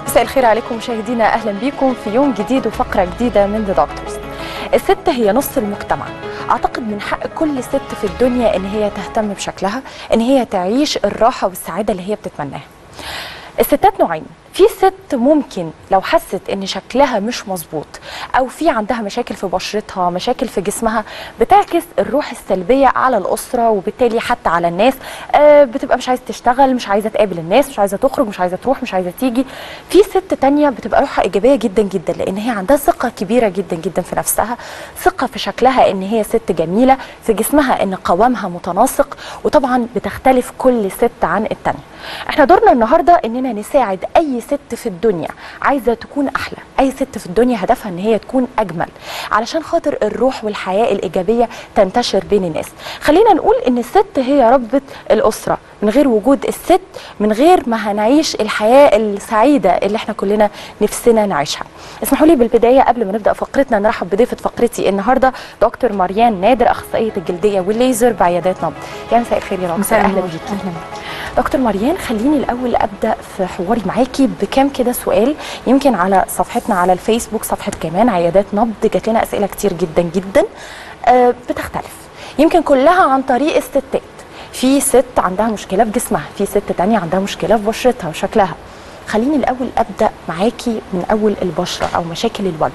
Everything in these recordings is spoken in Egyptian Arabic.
مساء الخير عليكم مشاهدينا اهلا بيكم في يوم جديد وفقره جديده من ذا دكتورز الست هي نص المجتمع اعتقد من حق كل ست في الدنيا ان هي تهتم بشكلها ان هي تعيش الراحه والسعاده اللي هي بتتمناها الستات نوعين في ست ممكن لو حست ان شكلها مش مظبوط او في عندها مشاكل في بشرتها مشاكل في جسمها بتعكس الروح السلبيه على الاسره وبالتالي حتى على الناس آه بتبقى مش عايزه تشتغل مش عايزه تقابل الناس مش عايزه تخرج مش عايزه تروح مش عايزه تيجي في ست تانية بتبقى روحها ايجابيه جدا جدا لان هي عندها ثقه كبيره جدا جدا في نفسها ثقه في شكلها ان هي ست جميله في جسمها ان قوامها متناسق وطبعا بتختلف كل ست عن التانية احنا دورنا النهارده اننا نساعد اي ست في الدنيا عايزه تكون احلى اي ست في الدنيا هدفها ان هي تكون اجمل علشان خاطر الروح والحياه الايجابيه تنتشر بين الناس خلينا نقول ان الست هي ربة الاسره من غير وجود الست من غير ما هنعيش الحياه السعيده اللي احنا كلنا نفسنا نعيشها اسمحوا لي بالبدايه قبل ما نبدا فقرتنا نرحب بضيفه فقرتي النهارده دكتور مريان نادر اخصائيه الجلديه والليزر بعيادات نبض يا مساء الخير يا دكتور مساء اهلا النور. بيكي أهلاً. دكتور مريان خليني الاول ابدا في حواري معاكي بكام كده سؤال يمكن على صفحتنا على الفيسبوك صفحه كمان عيادات نبض جات لنا اسئله كتير جدا جدا آه بتختلف يمكن كلها عن طريق الستات في ست عندها مشكله في جسمها في ست تانية عندها مشكله في بشرتها وشكلها خليني الاول ابدا معاكي من اول البشره او مشاكل الوجه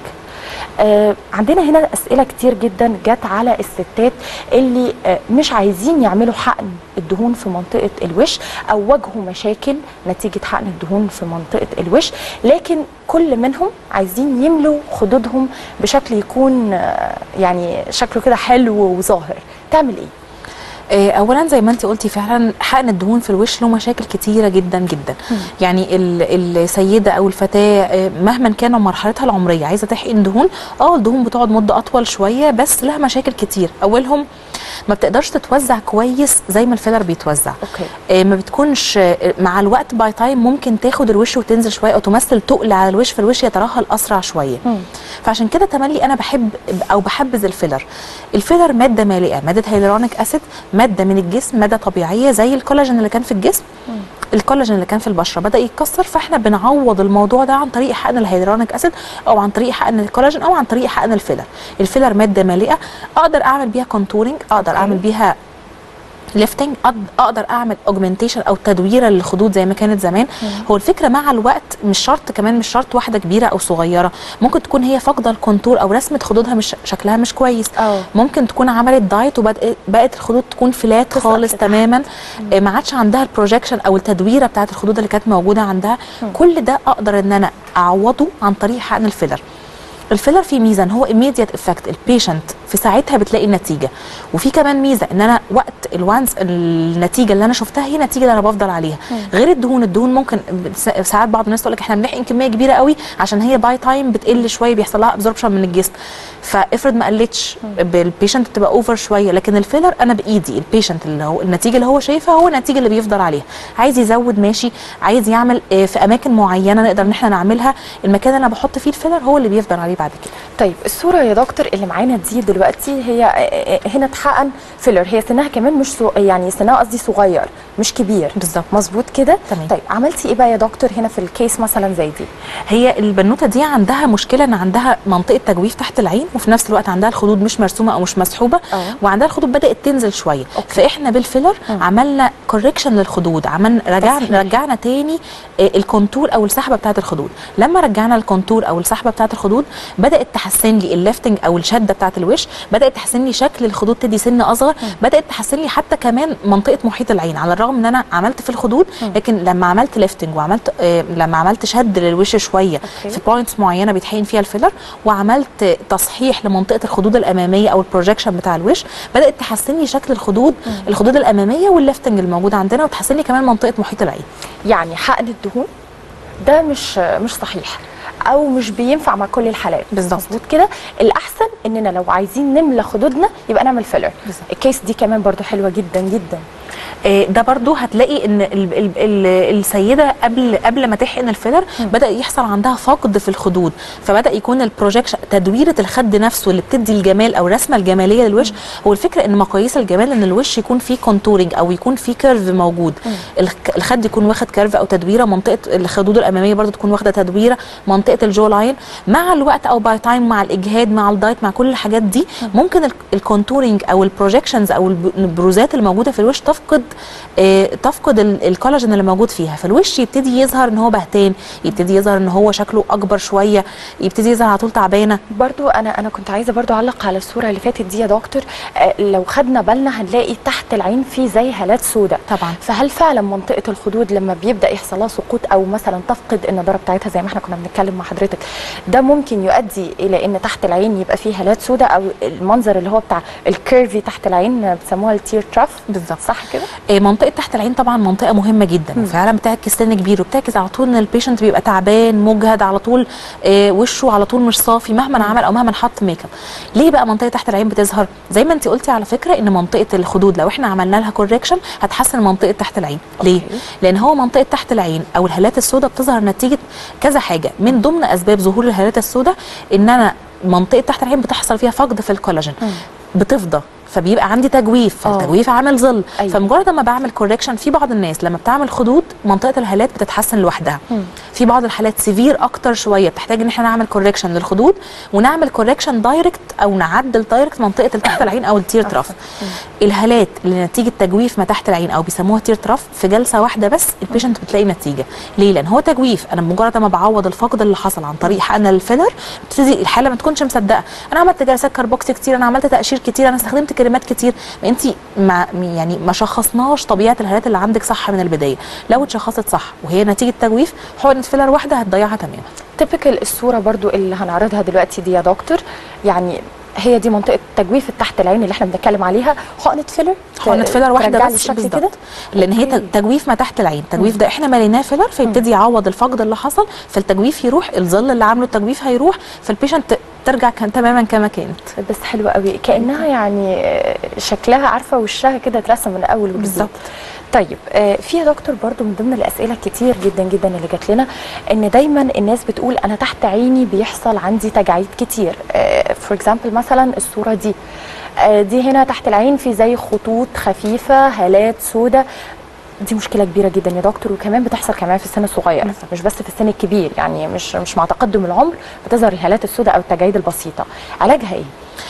آه عندنا هنا اسئله كتير جدا جت على الستات اللي آه مش عايزين يعملوا حقن الدهون في منطقه الوش او واجهوا مشاكل نتيجه حقن الدهون في منطقه الوش لكن كل منهم عايزين يملوا خدودهم بشكل يكون آه يعني شكله كده حلو وظاهر تعمل ايه آه، اولا زي ما انت قلتي فعلا حقن الدهون في الوش له مشاكل كتيره جدا جدا يعني ال- السيده او الفتاه آه، مهما كان مرحلتها العمريه عايزه تحقن دهون اه الدهون بتقعد مده اطول شويه بس لها مشاكل كتير اولهم ما بتقدرش تتوزع كويس زي ما الفيلر بيتوزع اوكي آه، ما بتكونش آه، مع الوقت باي تايم ممكن تاخد الوش وتنزل شويه او تمثل تقل على الوش فالوش يترهل اسرع شويه مم. فعشان كده تملي انا بحب او بحبذ الفيلر الفيلر ماده مالئه ماده هيلورونيك اسيد ماده من الجسم ماده طبيعيه زي الكولاجين اللي كان في الجسم الكولاجين اللي كان في البشره بدا يتكسر فاحنا بنعوض الموضوع ده عن طريق حقن الهيلورونيك اسيد او عن طريق حقن الكولاجين او عن طريق حقن الفيلر الفيلر ماده مالئه اقدر اعمل بيها كونتورنج اقدر أوكي. اعمل بيها ليفتنج اقدر اعمل اوجمنتيشن او تدويره للخدود زي ما كانت زمان هو الفكره مع الوقت مش شرط كمان مش شرط واحده كبيره او صغيره ممكن تكون هي فاقده الكونتور او رسمه خدودها مش شكلها مش كويس اه ممكن تكون عملت دايت وبقت بقت الخدود تكون فلات تسقط خالص لتحت. تماما آه، ما عادش عندها البروجكشن او التدويره بتاعت الخدود اللي كانت موجوده عندها كل ده اقدر ان انا اعوضه عن طريق حقن الفيلر الفيلر فيه ميزه ان هو immediate افكت البيشنت في ساعتها بتلاقي النتيجه وفي كمان ميزه ان انا وقت الوانس النتيجه اللي انا شفتها هي النتيجه اللي انا بفضل عليها غير الدهون الدهون ممكن س- ساعات بعض الناس تقول لك احنا بنحقن كميه كبيره قوي عشان هي باي تايم بتقل شويه بيحصل لها ابزوربشن من الجسم فافرض ما قلتش البيشنت بتبقى اوفر شويه لكن الفيلر انا بايدي البيشنت اللي هو النتيجه اللي هو شايفها هو النتيجه اللي بيفضل عليها عايز يزود ماشي عايز يعمل آه، في اماكن معينه نقدر ان احنا نعملها المكان اللي انا بحط فيه الفيلر هو اللي بيفضل عليه بعد كده طيب الصوره يا دكتور اللي معانا دي دلوقتي هي آه، آه، هنا اتحقن فيلر هي سنها كمان مش سو يعني سنها قصدي صغير مش كبير بالظبط. مظبوط كده تمام. طيب عملتي ايه بقى يا دكتور هنا في الكيس مثلا زي دي هي البنوته دي عندها مشكله ان عندها منطقه تجويف تحت العين وفي نفس الوقت عندها الخدود مش مرسومه او مش مسحوبه اه. وعندها الخدود بدات تنزل شويه أوكي. فاحنا بالفيلر عملنا كوركشن للخدود عملنا رجعنا تصحيح. رجعنا تاني آه، الكونتور او السحبه بتاعه الخدود لما رجعنا الكونتور او السحبه بتاعه الخدود بدات تحسن لي الليفتنج او الشده بتاعه الوش بدات تحسن لي شكل الخدود تدي سن اصغر بدات تحسن لي حتى كمان منطقه محيط العين على الرغم ان انا عملت في الخدود لكن لما عملت ليفتنج وعملت آه لما عملت شد للوش شويه أوكي. في بوينتس معينه بيتحقن فيها الفيلر وعملت تصحيح لمنطقه الخدود الاماميه او البروجكشن بتاع الوش بدات تحسن لي شكل الخدود الخدود الاماميه والليفتنج الموجوده عندنا وتحسن لي كمان منطقه محيط العين يعني حقن الدهون ده مش مش صحيح او مش بينفع مع كل الحالات بالظبط. مظبوط كده الاحسن اننا لو عايزين نملى خدودنا يبقى نعمل فيلر بالظبط. الكيس دي كمان برضو حلوه جدا جدا آه، ده برضو هتلاقي ان ال ال ال السيده قبل قبل ما تحقن الفيلر بدا يحصل عندها فقد في الخدود فبدا يكون البروجكشن تدويره الخد نفسه اللي بتدي الجمال او الرسمه الجماليه للوش هو الفكره ان مقاييس الجمال ان الوش يكون فيه كونتورنج او يكون فيه كيرف موجود الخ- الخد يكون واخد كيرف او تدويره منطقه الخدود الاماميه برضو تكون واخده تدويره منطقه الجو لاين مع الوقت او باي تايم مع الاجهاد مع الدايت مع كل الحاجات دي ممكن ال- الكونتورنج او البروجكشنز او الب- البروزات اللي موجوده في الوش تفقد آه، تفقد ال- الكولاجين اللي موجود فيها فالوش يبتدي يظهر ان هو بهتان يبتدي يظهر ان هو شكله اكبر شويه يبتدي يظهر على طول تعبانه برضو انا انا كنت عايزه برضو اعلق على الصوره اللي فاتت دي يا دكتور آه، لو خدنا بالنا هنلاقي تحت العين في زي هالات سوداء طبعا فهل فعلا منطقه الخدود لما بيبدا يحصل لها سقوط او مثلا تفقد النضاره بتاعتها زي ما احنا كنا بنتكلم مع حضرتك ده ممكن يؤدي الى ان تحت العين يبقى فيه هالات سوداء او المنظر اللي هو بتاع الكيرفي تحت العين بيسموها التير تراف بالظبط صح كده آه، منطقه تحت العين طبعا منطقه مهمه جدا وفعلا بتعكس سن كبير وبتعكس على طول ان البيشنت بيبقى تعبان مجهد على طول آه، وشه على طول مش صافي مهما عمل او مهما حط ميك اب ليه بقى منطقه تحت العين بتظهر زي ما انت قلتي على فكره ان منطقه الخدود لو احنا عملنا لها كوركشن هتحسن منطقه تحت العين ليه أوكي. لان هو منطقه تحت العين او الهالات السوداء بتظهر نتيجه كذا حاجه من ضمن اسباب ظهور الهالات السوداء ان انا منطقه تحت العين بتحصل فيها فقد في الكولاجين بتفضى فبيبقى عندي تجويف آه. فالتجويف عامل ظل أيوة. فمجرد ما بعمل كوركشن في بعض الناس لما بتعمل خدود منطقه الهالات بتتحسن لوحدها في بعض الحالات سيفير اكتر شويه بتحتاج ان احنا نعمل كوركشن للخدود ونعمل كوركشن دايركت او نعدل دايركت منطقه تحت العين او التير تراف الهالات اللي نتيجه تجويف ما تحت العين او بيسموها تير تراف في جلسه واحده بس البيشنت بتلاقي نتيجه ليه لان هو تجويف انا مجرد ما بعوض الفقد اللي حصل عن طريق حقن الفيلر بتبتدي الحاله ما تكونش مصدقه انا عملت جلسات كاربوكسي كتير انا عملت تقشير كتير انا استخدمت كريمات كتير ما انت ما يعني ما شخصناش طبيعه الهالات اللي عندك صح من البدايه لو اتشخصت صح وهي نتيجه تجويف حقنه فيلر واحده هتضيعها تماما تيبيكال الصوره برضو اللي هنعرضها دلوقتي دي يا دكتور يعني هي دي منطقه تجويف تحت العين اللي احنا بنتكلم عليها حقنه فيلر حقنه فيلر واحده ترجع لي بس الشكل بالظبط كده لان هي أوكي. ت- تجويف ما تحت العين التجويف ده احنا مليناه فيلر فيبتدي يعوض الفقد اللي حصل فالتجويف يروح الظل اللي عامله التجويف هيروح فالبيشنت ترجع كان تماما كما كانت بس حلوه قوي كانها يعني آه، شكلها عارفه وشها كده اترسم من اول وجديد بالظبط. طيب آه، في يا دكتور برضو من ضمن الاسئله الكتير جدا جدا اللي جات لنا ان دايما الناس بتقول انا تحت عيني بيحصل عندي تجاعيد كتير فور اكزامبل مثلا الصوره دي آه، دي هنا تحت العين في زي خطوط خفيفه هالات سوداء دي مشكله كبيره جدا يا دكتور وكمان بتحصل كمان في السن الصغير مش بس في السن الكبير يعني مش مش مع تقدم العمر بتظهر الهالات السوداء او التجاعيد البسيطه علاجها ايه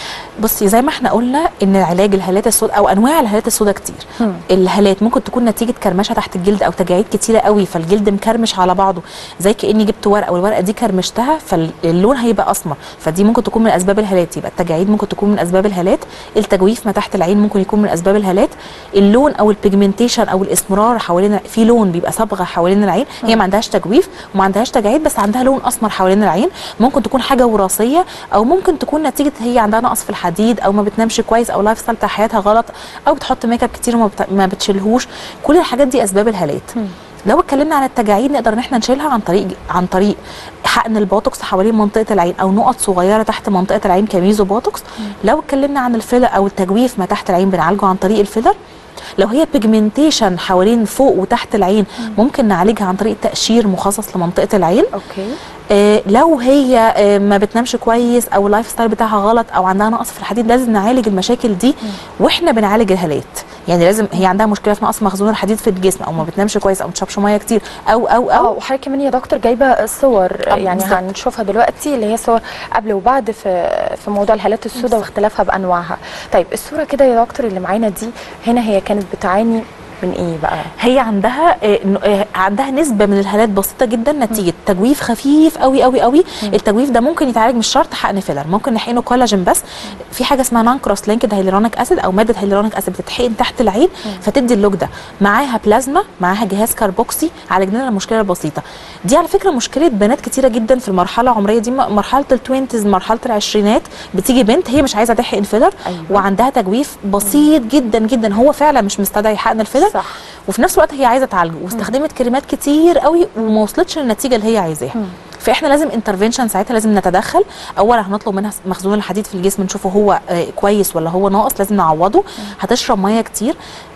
بصي زي ما احنا قلنا ان علاج الهالات السوداء او انواع الهالات السوداء كتير مم. الهالات ممكن تكون نتيجه كرمشه تحت الجلد او تجاعيد كتيره قوي فالجلد مكرمش على بعضه زي كاني جبت ورقه والورقه دي كرمشتها فاللون هيبقى اسمر فدي ممكن تكون من اسباب الهالات يبقى التجاعيد ممكن تكون من اسباب الهالات التجويف ما تحت العين ممكن يكون من اسباب الهالات اللون او البيجمنتيشن او الاسمرار حوالين في لون بيبقى صبغه حوالين العين هي ما عندهاش تجويف وما عندهاش تجاعيد بس عندها لون اسمر حوالين العين ممكن تكون حاجه وراثيه او ممكن تكون نتيجه هي عندها نقص في الحديد او ما بتنامش كويس او لايف ستايل بتاع حياتها غلط او بتحط ميك اب كتير وما بت... ما بتشيلهوش كل الحاجات دي اسباب الهالات لو اتكلمنا عن التجاعيد نقدر ان احنا نشيلها عن طريق عن طريق حقن البوتوكس حوالين منطقه العين او نقط صغيره تحت منطقه العين كميزو بوتوكس لو اتكلمنا عن الفيلر او التجويف ما تحت العين بنعالجه عن طريق الفيلر لو هي بيجمنتيشن حوالين فوق وتحت العين ممكن نعالجها عن طريق تقشير مخصص لمنطقه العين اوكي آه، لو هي آه، ما بتنامش كويس او اللايف ستايل بتاعها غلط او عندها نقص في الحديد لازم نعالج المشاكل دي واحنا بنعالج الهالات يعني لازم هي عندها مشكله في نقص مخزون الحديد في الجسم او ما بتنامش كويس او ما بتشربش ميه كتير او او اه او وحضرتك كمان يا دكتور جايبه صور يعني بالظبط. هنشوفها دلوقتي اللي هي صور قبل وبعد في في موضوع الهالات السوداء واختلافها بانواعها طيب الصوره كده يا دكتور اللي معانا دي هنا هي كانت بتعاني من ايه بقى هي عندها آه، ن- آه، عندها نسبه من الهالات بسيطه جدا نتيجه تجويف خفيف قوي قوي قوي التجويف ده ممكن يتعالج مش شرط حقن فيلر ممكن نحقنه كولاجين بس في حاجه اسمها نان كروس لينكد هيلورونيك اسيد او ماده هيلورونيك اسيد بتتحقن تحت العين فتدي اللوك ده معاها بلازما معاها جهاز كاربوكسي عالجنا لها المشكله البسيطه دي على فكره مشكله بنات كتيره جدا في المرحله العمريه دي م- مرحله التوينتز مرحله العشرينات بتيجي بنت هي مش عايزه تحقن فيلر أيوة. وعندها تجويف بسيط جدا جدا هو فعلا مش مستدعي حقن الفيلر صح. وفي نفس الوقت هي عايزه تعالجه واستخدمت كريمات كتير قوي وما وصلتش للنتيجه اللي هي عايزاها فاحنا لازم انترفنشن ساعتها لازم نتدخل اولا هنطلب منها مخزون الحديد في الجسم نشوفه هو آه، كويس ولا هو ناقص لازم نعوضه هتشرب ميه كتير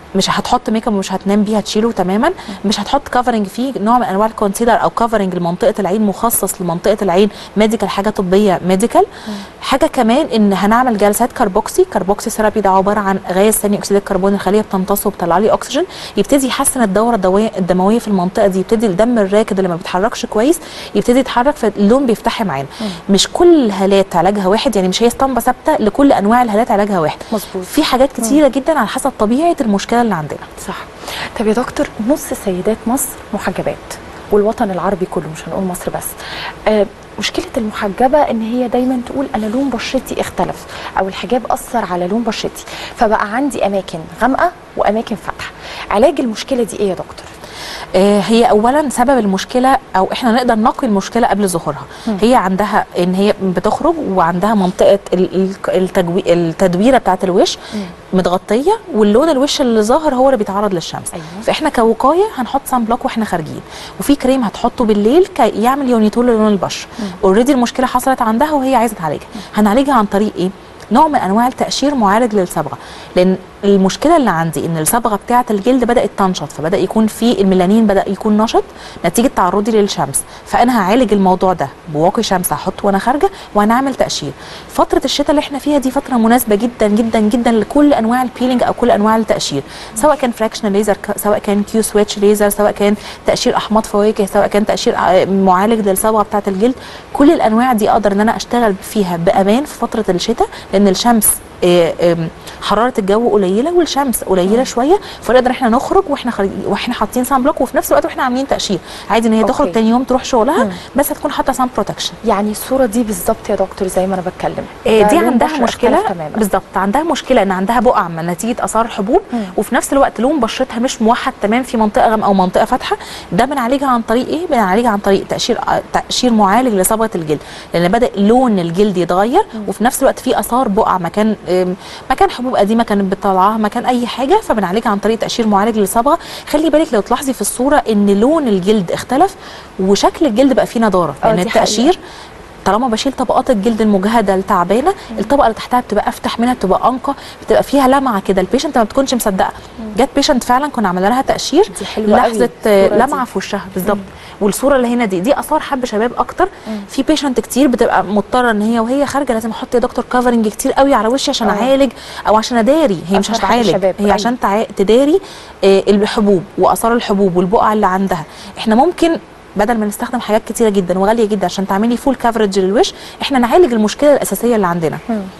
مش هتحط ميك اب ومش هتنام بيه هتشيله تماما مش هتحط كفرنج فيه نوع من انواع الكونسيلر او كفرنج لمنطقه العين مخصص لمنطقه العين ميديكال حاجه طبيه ميديكال حاجه كمان ان هنعمل جلسات كاربوكسي كاربوكسي ثيرابي ده عباره عن غاز ثاني اكسيد الكربون الخليه بتمتصه وبتطلع لي اكسجين يبتدي يحسن الدوره الدويه الدمويه في المنطقه دي يبتدي الدم الراكد اللي ما بيتحركش كويس يبتدي يتحرك فاللون بيفتح معانا مش كل الهالات علاجها واحد يعني مش هي اسطمبه ثابته لكل انواع الهالات علاجها واحد مظبوط. في حاجات كتيره جدا على حسب طبيعه المشكله اللي عندنا صح طب يا دكتور نص سيدات مصر محجبات والوطن العربي كله مش هنقول مصر بس آه مشكلة المحجبة ان هي دايما تقول انا لون بشرتي اختلف او الحجاب اثر على لون بشرتي فبقى عندي اماكن غامقة واماكن فاتحة علاج المشكلة دي ايه يا دكتور؟ آه، هي اولا سبب المشكله او احنا نقدر نقي المشكله قبل ظهورها هي عندها ان هي بتخرج وعندها منطقه ال- ال- التجوي التدويره بتاعه الوش متغطيه واللون الوش اللي ظاهر هو اللي بيتعرض للشمس أيوة. فاحنا كوقايه هنحط سان بلوك واحنا خارجين وفي كريم هتحطه بالليل كي يعمل يونيتول للون البشره اوريدي المشكله حصلت عندها وهي عايزه تعالجها هنعالجها عن طريق ايه نوع من انواع التقشير معالج للصبغه لان المشكله اللي عندي ان الصبغه بتاعه الجلد بدات تنشط فبدا يكون في الميلانين بدا يكون نشط نتيجه تعرضي للشمس فانا هعالج الموضوع ده بواقي شمس هحطه وانا خارجه وهنعمل تقشير فتره الشتاء اللي احنا فيها دي فتره مناسبه جدا جدا جدا لكل انواع البيلينج او كل انواع التقشير سواء كان فراكشنال ليزر سواء كان كيو سويتش ليزر سواء كان تقشير احماض فواكه سواء كان تقشير آه، معالج للصبغه بتاعه الجلد كل الانواع دي اقدر ان انا اشتغل فيها بامان في فتره الشتاء لان الشمس آه، آم، حراره الجو قليله والشمس قليله شويه فنقدر احنا نخرج واحنا خارج واحنا حاطين سان بلوك وفي نفس الوقت واحنا عاملين تقشير عادي ان هي أوكي. تخرج تاني يوم تروح شغلها بس هتكون حاطه سان بروتكشن يعني الصورة دي بالظبط يا دكتور زي ما انا بتكلم آه، ده دي لون عندها بشرة مشكله اختلف تماما بالظبط عندها مشكله ان عندها بقع من نتيجه اثار حبوب وفي نفس الوقت لون بشرتها مش موحد تمام في منطقه غامقه او منطقه فاتحه ده بنعالجها عن طريق ايه بنعالجها عن طريق تقشير آه، تقشير معالج لصبغه الجلد لان بدا لون الجلد يتغير وفي نفس الوقت في اثار بقع مكان آم، مكان حبوب قديمه كانت بتطلعها مكان اي حاجه فبنعالجها عن طريق تقشير معالج للصبغه خلي بالك لو تلاحظي في الصوره ان لون الجلد اختلف وشكل الجلد بقى فيه نضاره آه، لان دي حقيقة. التقشير طالما بشيل طبقات الجلد المجهده التعبانه الطبقه اللي تحتها بتبقى افتح منها بتبقى انقى بتبقى فيها لمعه كده البيشنت ما بتكونش مصدقه جت بيشنت فعلا كنا عملنا لها تقشير دي حلوة قوي لحظه الصورة دي. لمعه في وشها بالظبط والصوره اللي هنا دي دي اثار حب شباب اكتر في بيشنت كتير بتبقى مضطره ان هي وهي خارجه لازم احط يا دكتور كفرنج كتير قوي على وشي عشان آه. اعالج او عشان اداري هي مش أثار حب هتعالج شباب، هي أيوة. عشان تع... تداري آه، الحبوب واثار الحبوب والبقع اللي عندها احنا ممكن بدل ما نستخدم حاجات كتيره جدا وغاليه جدا عشان تعملي فول كفرج للوش احنا نعالج المشكله الاساسيه اللي عندنا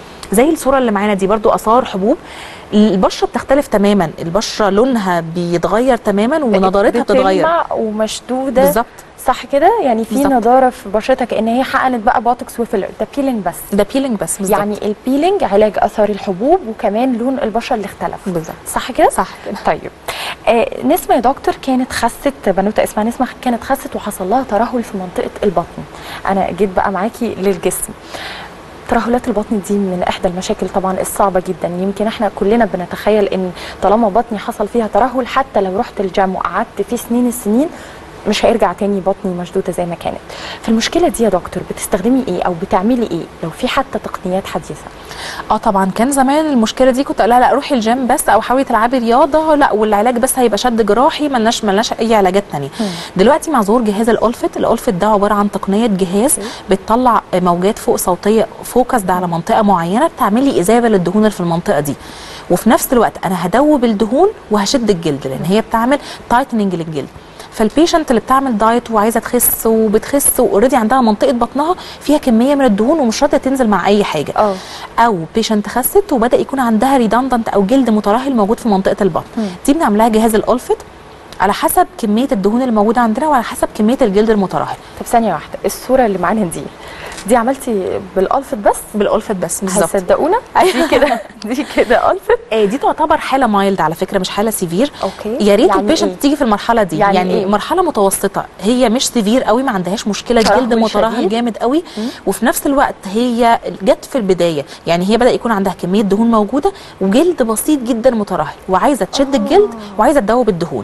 زي الصوره اللي معانا دي برضو اثار حبوب البشره بتختلف تماما البشره لونها بيتغير تماما ونضارتها بتتغير بتلمع ومشدودة بالظبط صح كده يعني في بالظبط. نضاره في بشرتك كان هي حقنت بقى بوتوكس وفيلر ده بيلينج بس ده بيلينج بس بالظبط يعني البيلينج علاج اثار الحبوب وكمان لون البشره اللي اختلف بالظبط. صح كده صح كده. طيب آه نسمه يا دكتور كانت خست بنوته اسمها نسمه كانت خست وحصل لها ترهل في منطقه البطن انا جيت بقى معاكي للجسم ترهلات البطن دي من احدى المشاكل طبعا الصعبه جدا يمكن احنا كلنا بنتخيل ان طالما بطني حصل فيها ترهل حتى لو رحت الجيم وقعدت فيه سنين السنين مش هيرجع تاني بطني مشدوده زي ما كانت فالمشكله دي يا دكتور بتستخدمي ايه او بتعملي ايه لو في حتى تقنيات حديثه اه طبعا كان زمان المشكله دي كنت اقول لها لا روحي الجيم بس او حاولي تلعبي رياضه لا والعلاج بس هيبقى شد جراحي ملناش ملناش اي علاجات تانية دلوقتي مع ظهور جهاز الالفت الالفت ده عباره عن تقنيه جهاز بتطلع موجات فوق صوتيه فوكس ده على منطقه معينه بتعملي اذابه للدهون اللي في المنطقه دي وفي نفس الوقت انا هدوب الدهون وهشد الجلد لان هي بتعمل تايتننج للجلد فالبيشنت اللي بتعمل دايت وعايزه تخس وبتخس واوريدي عندها منطقه بطنها فيها كميه من الدهون ومش راضيه تنزل مع اي حاجه اه او بيشنت خست وبدا يكون عندها ريدندنت او جلد مترهل موجود في منطقه البطن دي بنعملها جهاز الالفت على حسب كميه الدهون اللي موجوده عندنا وعلى حسب كميه الجلد المترهل طب ثانيه واحده الصوره اللي معانا دي دي عملتي بالالفت بس بالالفت بس بالظبط هتصدقونا دي كده دي كده الفت آه، دي تعتبر حاله مايلد على فكره مش حاله سيفير أوكي. يا ريت يعني البيشنت إيه؟ تيجي في المرحله دي يعني يعني, إيه؟ مرحله متوسطه هي مش سيفير قوي ما عندهاش مشكله ترهل جلد مترهل شديد؟ جامد قوي وفي نفس الوقت هي جت في البدايه يعني هي بدا يكون عندها كميه دهون موجوده وجلد بسيط جدا مترهل وعايزه تشد الجلد وعايزه تدوب الدهون اوكي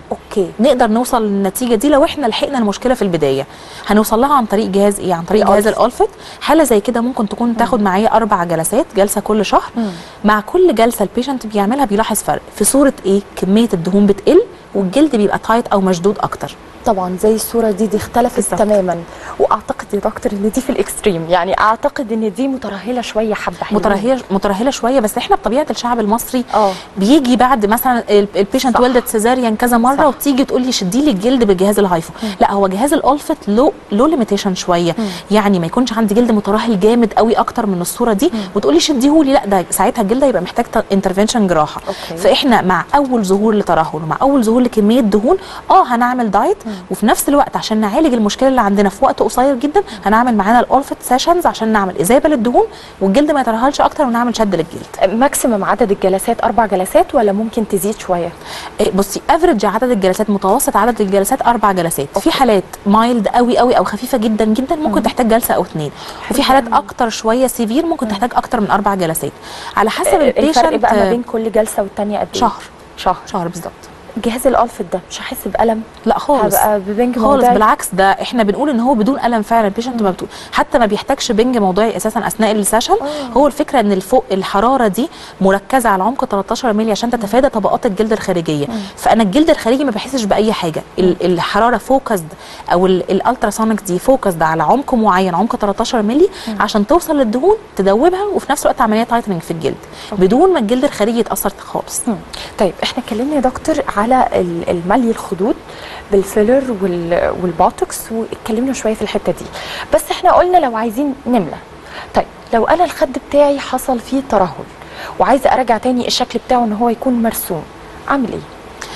اوكي نقدر نوصل للنتيجه دي لو احنا لحقنا المشكله في البدايه هنوصل لها عن طريق جهاز ايه عن طريق جهاز الألفت. الالفت حاله زي كده ممكن تكون تاخد معايا اربع جلسات جلسه كل شهر مم. مع كل جلسه البيشنت بيعملها بيلاحظ فرق في صوره ايه كميه الدهون بتقل والجلد بيبقى تايت او مشدود اكتر طبعا زي الصوره دي دي اختلفت بالظبط. تماما واعتقد يا دكتور ان دي في الاكستريم يعني اعتقد ان دي مترهله شويه حبه حلوين مترهله مترهله شويه بس احنا بطبيعه الشعب المصري اه بيجي بعد مثلا ال- البيشنت صح. ولدت سيزاريان كذا مره صح. وتيجي تقول لي شدي لي الجلد بجهاز الهايفو لا هو جهاز الالفت له له ليميتيشن شويه يعني ما يكونش عندي جلد مترهل جامد قوي اكتر من الصوره دي وتقولي شديهولي لا ده ساعتها الجلد هيبقى محتاج انترفنشن جراحه أوكي. فاحنا مع اول ظهور لترهل ومع اول ظهور لكميه دهون اه هنعمل دايت وفي نفس الوقت عشان نعالج المشكله اللي عندنا في وقت قصير جدا هنعمل معانا الالفت سيشنز عشان نعمل اذابه للدهون والجلد ما يترهلش اكتر ونعمل شد للجلد ماكسيمم عدد الجلسات اربع جلسات ولا ممكن تزيد شويه إيه، بصي افريج عدد الجلسات متوسط عدد الجلسات اربع جلسات في حالات مايلد قوي قوي او خفيفه جدا جدا ممكن تحتاج جلسه او اتنين وفي حالات اكتر شويه سيفير ممكن تحتاج اكتر من اربع جلسات على حسب الفرق البيشنت بقى ما بين كل جلسه والتانيه قد ايه شهر شهر شهر بالظبط جهاز الالفت ده مش هحس بالم لا خالص هبقى ببنج خالص موضعي؟ بالعكس ده احنا بنقول ان هو بدون الم فعلا البيشنت ما بتقول حتى ما بيحتاجش بنج موضعي اساسا اثناء السيشن هو الفكره ان الفوق الحراره دي مركزه على عمق 13 مللي عشان تتفادى طبقات الجلد الخارجيه فانا الجلد الخارجي ما بحسش باي حاجه ال- الحراره فوكسد او الالتراسونيك دي فوكسد على عمق معين عمق 13 مللي عشان توصل للدهون تدوبها وفي نفس الوقت عمليه تايتنج في الجلد بدون ما الجلد الخارجي يتاثر خالص مم. طيب احنا اتكلمنا يا دكتور على ال- الملي الخدود بالفيلر وال- والبوتوكس واتكلمنا شويه في الحته دي بس احنا قلنا لو عايزين نملى طيب لو انا الخد بتاعي حصل فيه ترهل وعايزه ارجع تاني الشكل بتاعه ان هو يكون مرسوم اعمل ايه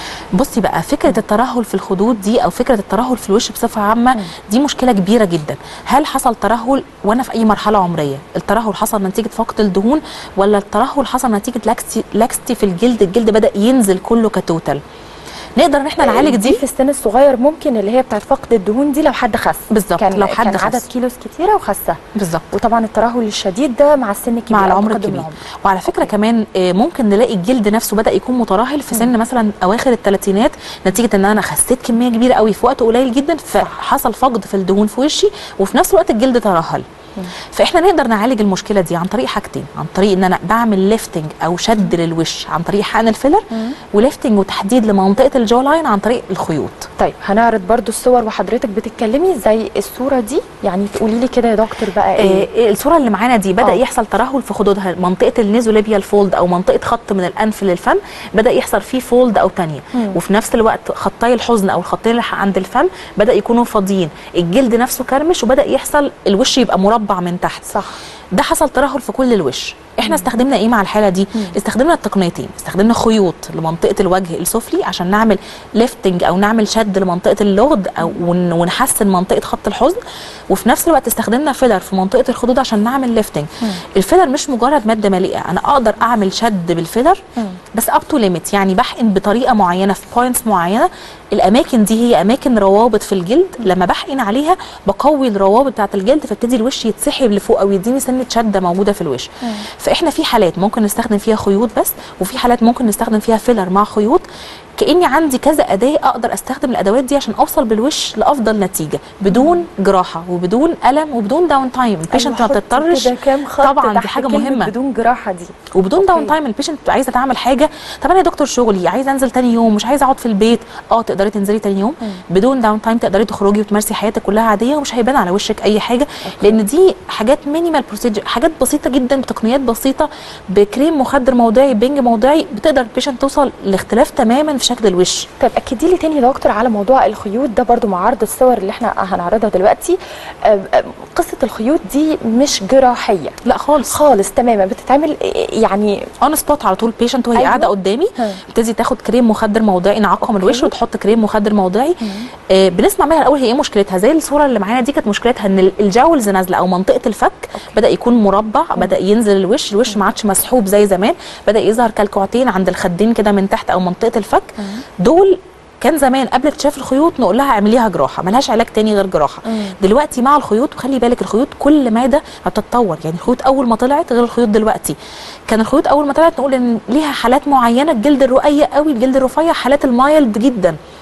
بصي بقى فكره الترهل في الخدود دي او فكره الترهل في الوش بصفه عامه دي مشكله كبيره جدا هل حصل ترهل وانا في اي مرحله عمريه الترهل حصل نتيجه فقد الدهون ولا الترهل حصل نتيجه لاكستي لاكستي في الجلد الجلد بدا ينزل كله كتوتال نقدر ان احنا نعالج دي دي في السن الصغير ممكن اللي هي بتاعت فقد الدهون دي لو حد خس بالظبط، كان لو حد كان خس. عدد كيلوز كتيره وخسها بالظبط وطبعا الترهل الشديد ده مع السن الكبير مع أو العمر تقدم الكبير وعلى فكره كمان آه، ممكن نلاقي الجلد نفسه بدا يكون مترهل في سن مثلا اواخر الثلاثينات نتيجه ان انا خسيت كميه كبيره قوي في وقت قليل جدا فحصل فقد في الدهون في وشي وفي نفس الوقت الجلد ترهل فاحنا نقدر نعالج المشكله دي عن طريق حاجتين عن طريق ان انا بعمل ليفتنج او شد للوش عن طريق حقن الفيلر وليفتنج وتحديد لمنطقه الجو لاين عن طريق الخيوط طيب هنعرض برضو الصور وحضرتك بتتكلمي زي الصوره دي يعني تقولي لي كده يا دكتور بقى ايه آه الصوره اللي معانا دي بدا آه. يحصل ترهل في خدودها منطقه النيزوليبيال فولد او منطقه خط من الانف للفم بدا يحصل فيه فولد او تانية مم. وفي نفس الوقت خطي الحزن او الخطين اللي عند الفم بدا يكونوا فاضيين الجلد نفسه كرمش وبدا يحصل الوش يبقى مربع من تحت صح ده حصل ترهل في كل الوش احنا استخدمنا ايه مع الحاله دي استخدمنا التقنيتين استخدمنا خيوط لمنطقه الوجه السفلي عشان نعمل ليفتنج او نعمل شد لمنطقه اللغد او ون- ونحسن منطقه خط الحزن وفي نفس الوقت استخدمنا فيلر في منطقه الخدود عشان نعمل ليفتنج الفيلر مش مجرد ماده مليئه انا اقدر اعمل شد بالفيلر بس اب تو ليميت يعني بحقن بطريقه معينه في بوينتس معينه الاماكن دي هي اماكن روابط في الجلد لما بحقن عليها بقوي الروابط بتاعه الجلد فابتدي الوش يتسحب لفوق او يديني سنه شده موجوده في الوش فاحنا في حالات ممكن نستخدم فيها خيوط بس وفي حالات ممكن نستخدم فيها فيلر مع خيوط كاني عندي كذا اداه اقدر استخدم الادوات دي عشان اوصل بالوش لافضل نتيجه بدون جراحه وبدون الم وبدون داون تايم البيشنت ما أيوة، حطي بتضطرش كده كام خط طبعا دي تحت حاجه كلمة مهمه بدون جراحه دي وبدون أوكي. داون تايم البيشنت بتبقى عايزه تعمل حاجه طب انا يا دكتور شغلي عايزه انزل تاني يوم مش عايزه اقعد في البيت اه تقدري تنزلي تاني يوم بدون داون تايم تقدري تخرجي وتمارسي حياتك كلها عاديه ومش هيبان على وشك اي حاجه لان دي حاجات مينيمال بروسيجر حاجات بسيطه جدا بتقنيات بسيطه بكريم مخدر موضعي بنج موضعي بتقدر البيشنت توصل لاختلاف تماما في شكل الوش طيب اكدي لي تاني يا دكتور على موضوع الخيوط ده برضو مع عرض الصور اللي احنا هنعرضها دلوقتي آه، آه، قصه الخيوط دي مش جراحيه لا خالص خالص تماما بتتعمل آه، يعني اون سبوت على طول بيشنت وهي أيوة. قاعده قدامي ها. بتبتدي تاخد كريم مخدر موضعي نعقم أوكي. الوش وتحط كريم مخدر موضعي آه بنسمع منها الاول هي ايه مشكلتها زي الصوره اللي معانا دي كانت مشكلتها ان ال- الجولز نازله او منطقه الفك بدا يكون مربع بدا ينزل الوش الوش ما عادش مسحوب زي زمان بدا يظهر كالكوعتين عند الخدين كده من تحت او منطقه الفك دول كان زمان قبل اكتشاف الخيوط نقول لها اعمليها جراحه ملهاش علاج تاني غير جراحه دلوقتي مع الخيوط وخلي بالك الخيوط كل ماده بتتطور يعني الخيوط اول ما طلعت غير الخيوط دلوقتي كان الخيوط اول ما طلعت نقول ان ليها حالات معينه الجلد الرقيق قوي الجلد الرفيع حالات المايلد جدا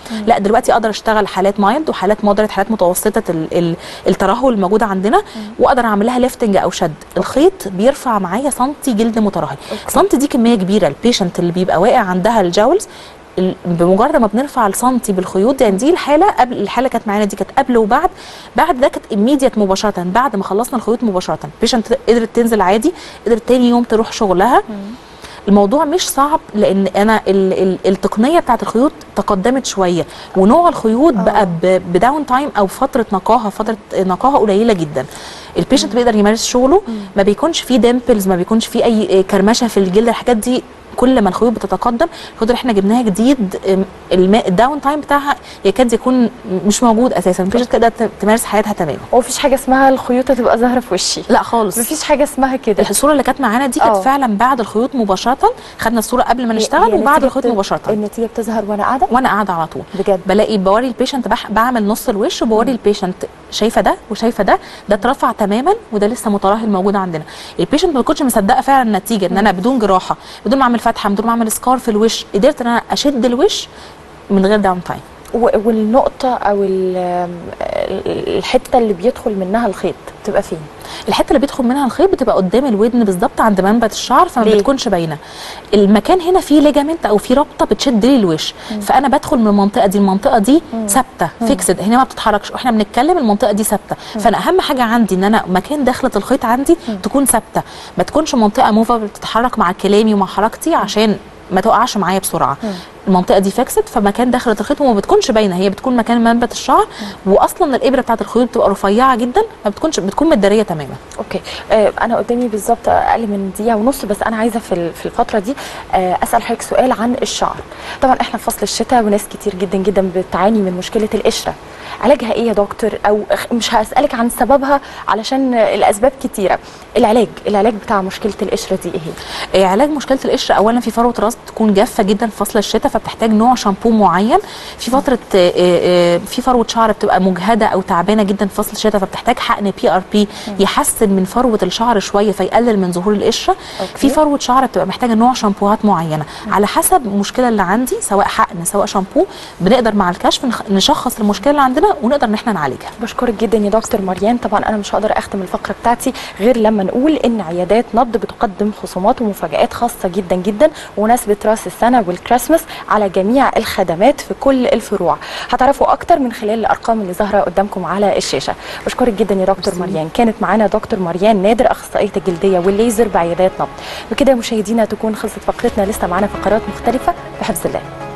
لا دلوقتي اقدر اشتغل حالات مايلد وحالات مودريت حالات متوسطه ال- ال- الترهل الموجوده عندنا واقدر اعمل لها ليفتنج او شد الخيط بيرفع معايا سنتي جلد مترهل سنتي دي كميه كبيره البيشنت اللي بيبقى واقع عندها الجاولز ال- بمجرد ما بنرفع السنتي بالخيوط يعني دي الحاله قبل الحاله كانت معانا دي كانت قبل وبعد بعد ده كانت immediate مباشره بعد ما خلصنا الخيوط مباشره البيشنت قدرت تنزل عادي قدرت تاني يوم تروح شغلها الموضوع مش صعب لان انا ال ال التقنيه بتاعت الخيوط تقدمت شويه ونوع الخيوط بقى ب- بداون تايم او فتره نقاهه فتره نقاهه قليله جدا البيشنت بيقدر يمارس شغله ما بيكونش فيه ديمبلز ما بيكونش فيه اي كرمشه في الجلد الحاجات دي كل ما الخيوط بتتقدم الخيوط اللي احنا جبناها جديد ام، الماء الداون تايم بتاعها يكاد يكون مش موجود اساسا البيشنت تقدر ت- تمارس حياتها تماما ومفيش حاجه اسمها الخيوط تبقى ظاهره في وشي لا خالص مفيش حاجه اسمها كده الصوره اللي كانت معانا دي كانت اه. فعلا بعد الخيوط مباشره خدنا الصوره قبل ما هي- نشتغل هي وبعد نتيجة الخيوط بت- مباشره النتيجه بتظهر وانا قاعده وانا قاعده على طول بجد بلاقي بوري البيشنت بح... بعمل نص الوش وبوري البيشنت شايفه ده وشايفه ده ده اترفع تماما وده لسه مترهل موجود عندنا البيشنت ما بتكونش مصدقه فعلا النتيجه ان انا بدون جراحه بدون ما اعمل فتحه بدون ما اعمل سكار في الوش قدرت ان انا اشد الوش من غير داون تايم و- والنقطه او ال- ال- الحته اللي بيدخل منها الخيط بتبقى فين الحته اللي بيدخل منها الخيط بتبقى قدام الودن بالظبط عند منبت الشعر فما ليه؟ بتكونش باينه المكان هنا فيه ليجامنت او فيه رابطه بتشد لي الوش فانا بدخل من المنطقه دي المنطقه دي ثابته فيكسد هنا ما بتتحركش واحنا بنتكلم المنطقه دي ثابته فانا اهم حاجه عندي ان انا مكان دخله الخيط عندي تكون ثابته ما تكونش منطقه موفابل بتتحرك مع كلامي ومع حركتي عشان ما تقعش معايا بسرعه المنطقه دي فيكسد فمكان دخله الخيط وما بتكونش باينه هي بتكون مكان منبت الشعر واصلا الابره بتاعت الخيوط بتبقى رفيعه جدا ما بتكونش بتكون متداريه تماما اوكي آه انا قدامي بالظبط اقل من دقيقه ونص بس انا عايزه في ال- في الفتره دي آه اسال حضرتك سؤال عن الشعر طبعا احنا في فصل الشتاء وناس كتير جدا جدا بتعاني من مشكله القشره علاجها ايه يا دكتور او أخ- مش هسالك عن سببها علشان آه، الاسباب كتيره العلاج العلاج بتاع مشكله القشره دي ايه هي آه، علاج مشكله القشره اولا في فروه راس بتكون جافه جدا في فصل الشتاء فبتحتاج نوع شامبو معين في فتره آه، آه، في فروه شعر بتبقى مجهده او تعبانه جدا في فصل الشتاء فبتحتاج حقن بي ار بي يحسن من فروه الشعر شويه فيقلل من ظهور القشره أوكي. في فروه شعر بتبقى محتاجه نوع شامبوهات معينه على حسب المشكله اللي عندي سواء حقن سواء شامبو بنقدر مع الكشف نخ- نشخص المشكله اللي عندنا ونقدر ان احنا نعالجها بشكرك جدا يا دكتور مريان طبعا انا مش هقدر اختم الفقره بتاعتي غير لما نقول ان عيادات نبض بتقدم خصومات ومفاجات خاصه جدا جدا ومناسبه راس السنه والكريسماس على جميع الخدمات في كل الفروع هتعرفوا اكتر من خلال الارقام اللي ظاهره قدامكم على الشاشه بشكرك جدا يا دكتور مريان كانت معانا دكتور مريان نادر اخصائيه الجلديه والليزر بعيادات نبض بكده مشاهدينا تكون خلصت فقرتنا لسه معانا فقرات مختلفه بحفظ الله